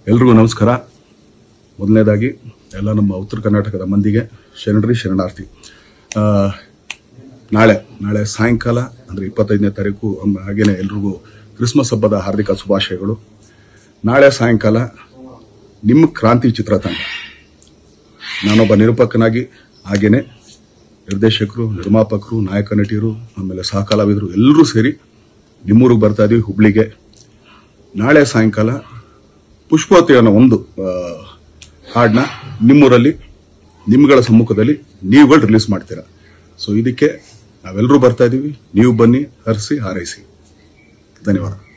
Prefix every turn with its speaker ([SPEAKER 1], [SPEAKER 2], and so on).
[SPEAKER 1] ಎಲ್ರಿಗೂ ನಮಸ್ಕಾರ ಮೊದಲನೇದಾಗಿ ಎಲ್ಲ ನಮ್ಮ ಉತ್ತರ ಕರ್ನಾಟಕದ ಮಂದಿಗೆ ಶರಣರಿ ಶರಣಾರ್ಥಿ ಆ, ನಾಳೆ ನಾಳೆ ಸಾಯಂಕಾಲ ಅಂದರೆ ಇಪ್ಪತ್ತೈದನೇ ತಾರೀಕು ಅಮ್- ಹಾಗೇನೆ ಎಲ್ರಿಗೂ ಕ್ರಿಸ್ಮಸ್ ಹಬ್ಬದ ಹಾರ್ದಿಕ ಶುಭಾಶಯಗಳು ನಾಳೆ ಸಾಯಂಕಾಲ ನಿಮ್ಮ ಕ್ರಾಂತಿ ಚಿತ್ರತಂಡ ನಾನೊಬ್ಬ ನಿರೂಪಕನಾಗಿ ಹಾಗೇನೆ ನಿರ್ದೇಶಕರು ನಿರ್ಮಾಪಕರು ನಾಯಕ ನಟಿಯರು ಆಮೇಲೆ ಸಹ ಕಲಾವಿದರು ಎಲ್ಲರೂ ಸೇರಿ ನಿಮ್ಮೂರಿಗೆ ಬರ್ತಾ ಇದೀವಿ ಹುಬ್ಳಿಗೆ ನಾಳೆ ಸಾಯಂಕಾಲ ಪುಷ್ಪವತಿ ಅನ್ನೋ ಒಂದು ಆ, ಹಾಡನ್ನ ನಿಮ್ಮೂರಲ್ಲಿ ನಿಮ್ಗಳ ಸಮ್ಮುಖದಲ್ಲಿ ನೀವುಗಳು ರಿಲೀಸ್ ಮಾಡ್ತೀರಾ ಸೊ ಇದಕ್ಕೆ ನಾವೆಲ್ಲರೂ ಬರ್ತಾ ಇದೀವಿ ನೀವು ಬನ್ನಿ ಹರಿಸಿ ಹಾರೈಸಿ ಧನ್ಯವಾದ